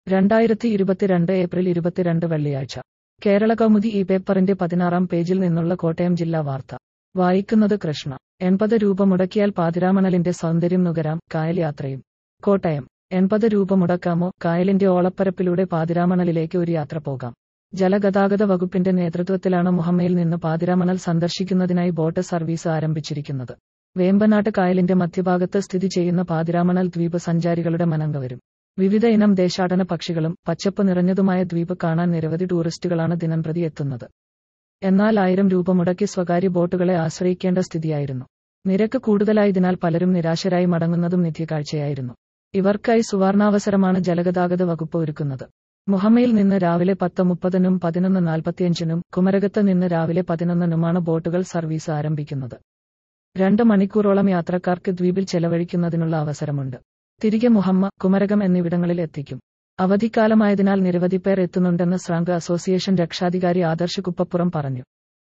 രണ്ടായിരത്തി ഇരുപത്തിരണ്ട് ഏപ്രിൽ ഇരുപത്തിരണ്ട് വെള്ളിയാഴ്ച കേരള കൗമുദി ഈ പേപ്പറിന്റെ പതിനാറാം പേജിൽ നിന്നുള്ള കോട്ടയം ജില്ലാ വാർത്ത വായിക്കുന്നത് കൃഷ്ണ എൺപത് രൂപ മുടക്കിയാൽ പാതിരാമണലിന്റെ സൗന്ദര്യം നുകരാം കായൽ യാത്രയും കോട്ടയം എൺപത് രൂപ മുടക്കാമോ കായലിന്റെ ഓളപ്പരപ്പിലൂടെ പാതിരാമണലിലേക്ക് ഒരു യാത്ര പോകാം ജലഗതാഗത വകുപ്പിന്റെ നേതൃത്വത്തിലാണ് മുഹമ്മയിൽ നിന്ന് പാതിരാമണൽ സന്ദർശിക്കുന്നതിനായി ബോട്ട് സർവീസ് ആരംഭിച്ചിരിക്കുന്നത് വേമ്പനാട്ട് കായലിന്റെ മധ്യഭാഗത്ത് സ്ഥിതി ചെയ്യുന്ന പാതിരാമണൽ ദ്വീപ് സഞ്ചാരികളുടെ മനങ്കവരും വിവിധ ഇനം ദേശാടന പക്ഷികളും പച്ചപ്പ് നിറഞ്ഞതുമായ ദ്വീപ് കാണാൻ നിരവധി ടൂറിസ്റ്റുകളാണ് ദിനംപ്രതി എത്തുന്നത് എന്നാൽ ആയിരം രൂപ മുടക്കി സ്വകാര്യ ബോട്ടുകളെ ആശ്രയിക്കേണ്ട സ്ഥിതിയായിരുന്നു നിരക്ക് കൂടുതലായതിനാൽ പലരും നിരാശരായി മടങ്ങുന്നതും നിത്യകാഴ്ചയായിരുന്നു ഇവർക്കായി സുവർണാവസരമാണ് ജലഗതാഗത വകുപ്പ് ഒരുക്കുന്നത് മുഹമ്മയിൽ നിന്ന് രാവിലെ പത്ത് മുപ്പതിനും പതിനൊന്ന് നാൽപ്പത്തിയഞ്ചിനും കുമരകത്ത് നിന്ന് രാവിലെ പതിനൊന്നിനുമാണ് ബോട്ടുകൾ സർവീസ് ആരംഭിക്കുന്നത് രണ്ട് മണിക്കൂറോളം യാത്രക്കാർക്ക് ദ്വീപിൽ ചെലവഴിക്കുന്നതിനുള്ള അവസരമുണ്ട് തിരികെ മുഹമ്മ കുമരകം എന്നിവിടങ്ങളിൽ എത്തിക്കും അവധിക്കാലമായതിനാൽ നിരവധി പേർ എത്തുന്നുണ്ടെന്ന് ശ്രാങ്ക് അസോസിയേഷൻ രക്ഷാധികാരി ആദർശ് കുപ്പപ്പുറം പറഞ്ഞു